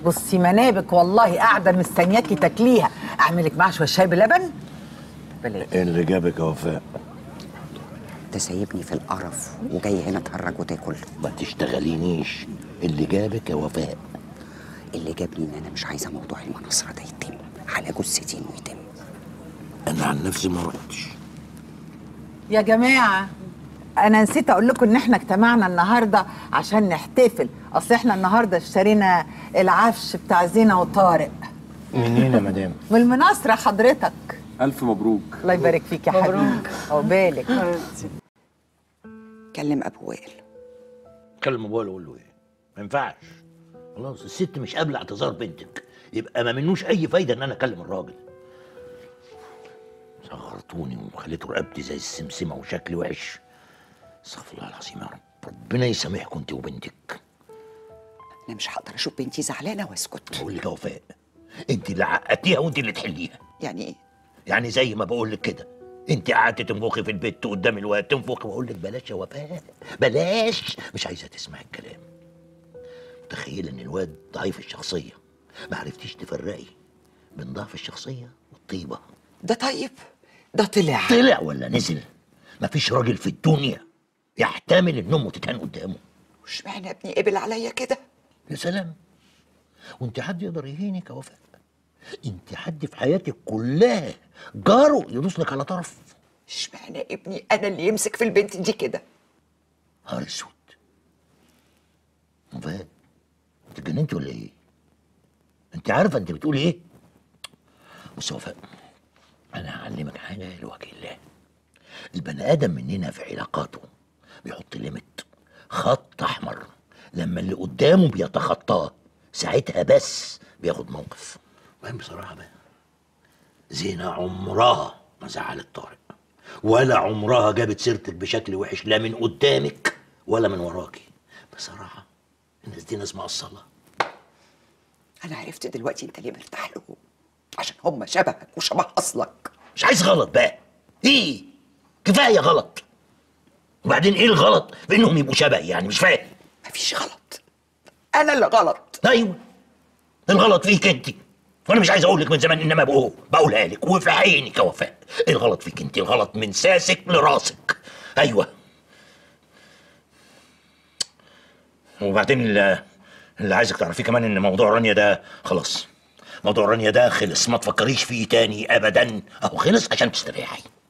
بصي منابك والله قاعده مستنياكي تاكليها اعملك معاها شويه شاي بلبن بلاش ايه اللي جابك يا وفاء انت سايبني في القرف وجاي هنا تهرج وتاكل ما تشتغلينيش اللي جابك يا وفاء اللي جابني ان انا مش عايزه موضوع المناصره ده يتم على جثتي انه يتم انا عن نفسي ما رحتش يا جماعه انا نسيت اقول لكم ان احنا اجتمعنا النهارده عشان نحتفل اصل احنا النهارده اشترينا العفش بتاع زينه وطارق منين يا مدام من المناصره حضرتك ألف مبروك الله يبارك فيك يا حبيبي عقبالك كلم ابو وائل كلم ابويا اقول له ايه ما ينفعش خلاص الست مش قابله اعتذار بنتك يبقى ما منوش اي فايده ان انا اكلم الراجل صغرتوني وخليتوا رقبتي زي السمسمه وشكلي وحش استغفر الله العظيم يا رب ربنا يسامحكم انت وبنتك انا مش هقدر اشوف بنتي زعلانه واسكت بقول لك يا وفاء انت اللي عقدتيها وانت اللي تحليها يعني ايه يعني زي ما بقول لك كده انت قعدت تنفخي في البيت قدام الواد تنفخي واقول لك بلاش يا وفاء بلاش مش عايزه تسمعي الكلام متخيله ان الواد ضعيف الشخصيه ما عرفتيش تفرقي بين ضعف الشخصيه والطيبه ده طيب ده طلع طلع ولا نزل مفيش راجل في الدنيا يحتمل ان امه تتهان قدامه واشمعنى ابني قبل عليا كده يا سلام وانت حد يقدر يهينك يا وفاء انت حد في حياتك كلها جاره يدوس لك على طرف اشمعنى ابني انا اللي يمسك في البنت دي كده نهار اسود وفاء انت اتجننت ولا ايه؟ انت عارفه انت بتقولي ايه؟ بص يا وفاء انا هعلمك حاجه لوجه الله البني ادم مننا في علاقاته بيحط ليميت خط احمر لما اللي قدامه بيتخطاه ساعتها بس بياخد موقف وهم بصراحه بقى زينة عمرها ما زعلت طارق ولا عمرها جابت سيرتك بشكل وحش لا من قدامك ولا من وراكي بصراحة الناس دي ناس مقصلة انا عرفت دلوقتي انت ليه مرتاح لهم عشان هم شبهك وشبه اصلك مش عايز غلط بقى ايه كفاية غلط وبعدين ايه الغلط في انهم يبقوا شبهي يعني مش فاهم مفيش غلط انا اللي غلط ايوه الغلط فيك انت وانا مش عايز اقول لك من زمان انما بقول بقولها لك وفي عينك يا وفاء الغلط فيك انت الغلط من ساسك لراسك ايوه وبعدين اللي, اللي عايزك تعرفيه كمان ان موضوع رانيا ده خلاص موضوع رانيا ده خلص ما تفكريش فيه تاني ابدا اهو خلص عشان تستريحي